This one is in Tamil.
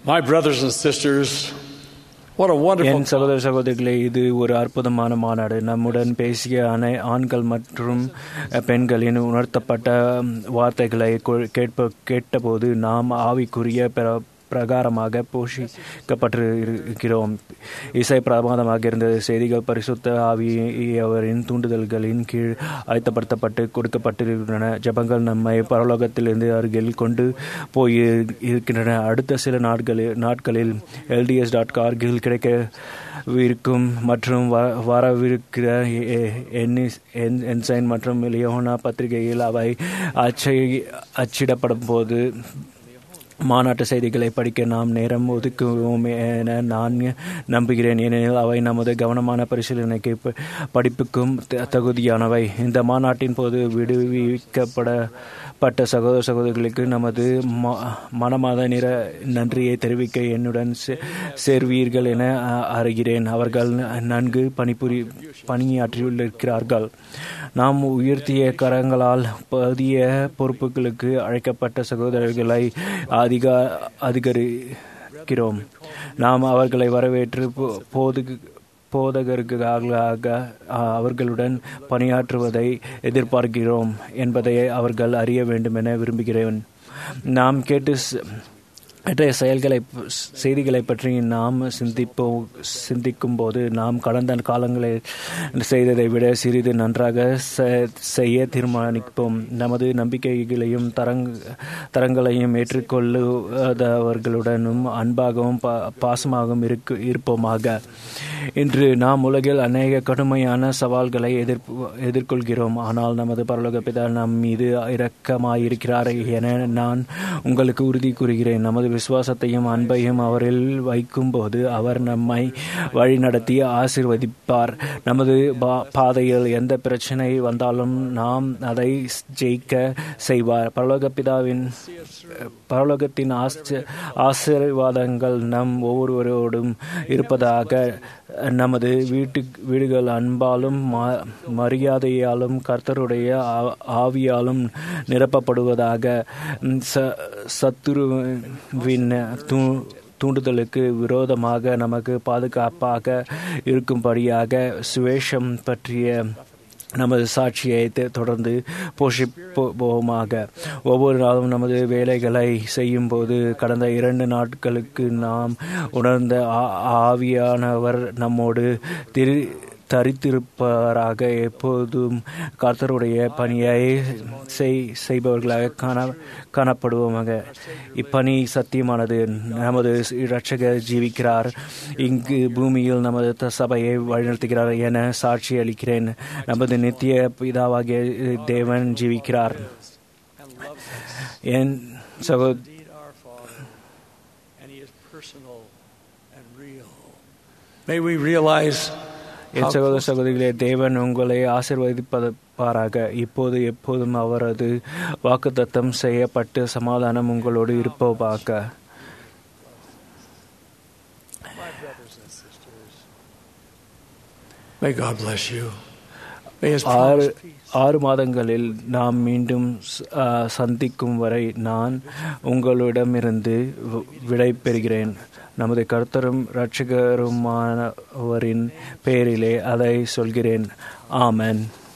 My brothers and sisters, what a wonderful என் சகோதர சகோதரிகளே இது ஒரு அற்புதமான மாநாடு நம்முடன் பேசிய அனை ஆண்கள் மற்றும் பெண்களின் உணர்த்தப்பட்ட வார்த்தைகளை கொ- கேட்ப கேட்டபோது நாம் ஆவிக்குரிய பிர பிரகாரமாக போஷிக்கப்பட்டு இருக்கிறோம் இசை பிரமாதமாக இருந்தது செய்திகள் பரிசுத்த ஆவியவரின் தூண்டுதல்களின் கீழ் ஆயத்தப்படுத்தப்பட்டு கொடுக்கப்பட்டிருக்கின்றன ஜபங்கள் நம்மை பரலோகத்திலிருந்து அருகில் கொண்டு போய் இருக்கின்றன அடுத்த சில நாட்களில் நாட்களில் எல்டிஎஸ் டாட் கார்கில் கிடைக்க இருக்கும் மற்றும் வ- வரவிருக்கிற எ- என்னிஸ்- என்- என்சைன் மற்றும் லியோனா பத்திரிகையில் அவை அச்சை அச்சிடப்படும் போது மாநாட்டு செய்திகளை படிக்க நாம் நேரம் ஒதுக்குவோம் என நான் நம்புகிறேன் ஏனெனில் அவை நமது கவனமான பரிசீலனைக்கு ப- படிப்புக்கும் த- தகுதியானவை இந்த மாநாட்டின் போது விடுவிக்கப்படப்பட்ட சகோதர சகோதரிகளுக்கு நமது ம- மனமாத நிற நன்றியை தெரிவிக்க என்னுடன் சே- சேர்வீர்கள் என அ- அறிகிறேன் அவர்கள் நன்கு பணிபுரி பணியாற்றியிருக்கிறார்கள் நாம் உயர்த்திய கரங்களால் புதிய பொறுப்புகளுக்கு அழைக்கப்பட்ட சகோதரர்களை அதிக அதிகரிக்கிறோம் நாம் அவர்களை வரவேற்று போ- போது போதகர்களாக அவர்களுடன் பணியாற்றுவதை எதிர்பார்க்கிறோம் என்பதை அவர்கள் அறிய வேண்டும் என விரும்புகிறேன் நாம் கேட்டு ச- இன்றைய செயல்களை செய்திகளை பற்றி நாம் சிந்திப்போம் சிந்திக்கும் போது நாம் கடந்த காலங்களில் செய்ததை விட சிறிது நன்றாக செ- செய்ய தீர்மானிப்போம் நமது நம்பிக்கைகளையும் தரங் தரங்களையும் ஏற்றுக்கொள்ளுவதவர்களுடனும் அன்பாகவும் பா- பாசமாகவும் இருக்கு இருப்போமாக இன்று நாம் உலகில் அநேக கடுமையான சவால்களை எதிர்ப்பு எதிர்கொள்கிறோம் ஆனால் நமது பரலோக பிதா நம் மீது இரக்கமாயிருக்கிறார் என நான் உங்களுக்கு உறுதி கூறுகிறேன் நமது விசுவாசத்தையும் அன்பையும் அவரில் வைக்கும்போது அவர் நம்மை வழிநடத்தி ஆசீர்வதிப்பார் நமது பா- பாதையில் எந்த பிரச்சனை வந்தாலும் நாம் அதை ஜெயிக்க செய்வார் பரலோக பிதாவின் பரலோகத்தின் ஆச்ச- ஆசீர்வாதங்கள் நம் ஒவ்வொருவரோடும் இருப்பதாக நமது வீட்டு வீடுகள் அன்பாலும் ம- மரியாதையாலும் கர்த்தருடைய ஆ- ஆவியாலும் நிரப்பப்படுவதாக ம், ச- சத்துருவின் தூ தூண்டுதலுக்கு விரோதமாக நமக்கு பாதுகாப்பாக இருக்கும்படியாக சுவேஷம் பற்றிய நமது சாட்சியை தெ- தொடர்ந்து போஷிப்போமாக ஒவ்வொரு நாளும் நமது வேலைகளை செய்யும்போது கடந்த இரண்டு நாட்களுக்கு நாம் உணர்ந்த ஆ- ஆவியானவர் நம்மோடு திரு தரித்திருப்பவராக எப்போதும் கர்த்தருடைய பணியை செய் செய்பவர்களாக காண காணப்படுவோமாக இப்பணி சத்தியமானது நமது இரட்சகர் ஜீவிக்கிறார் இங்கு பூமியில் நமது த- சபையை வழிநடத்துகிறார் என சாட்சி அளிக்கிறேன் நமது நித்திய பிதாவாகிய தேவன் ஜீவிக்கிறார் என் சகோ indeed our Father, and He is personal and real. May we realize என் சகோதர சகோதரிகளே தேவன் உங்களை ஆசிர்வதிப்பாராக இப்போது எப்போதும் அவரது வாக்குத்தத்தம் செய்யப்பட்டு சமாதானம் உங்களோடு இருப்போமாக my brothers and sisters. May God bless you. May His ஆறு promised peace ஆறு மாதங்களில் நாம் மீண்டும் ஸ்- ஆ, சந்திக்கும் வரை நான் உங்களிடமிருந்து வி- விடை பெறுகிறேன் நமது கர்த்தரும் இரட்சகருமானவரின் பெயரிலே அதை சொல்கிறேன் ஆமென்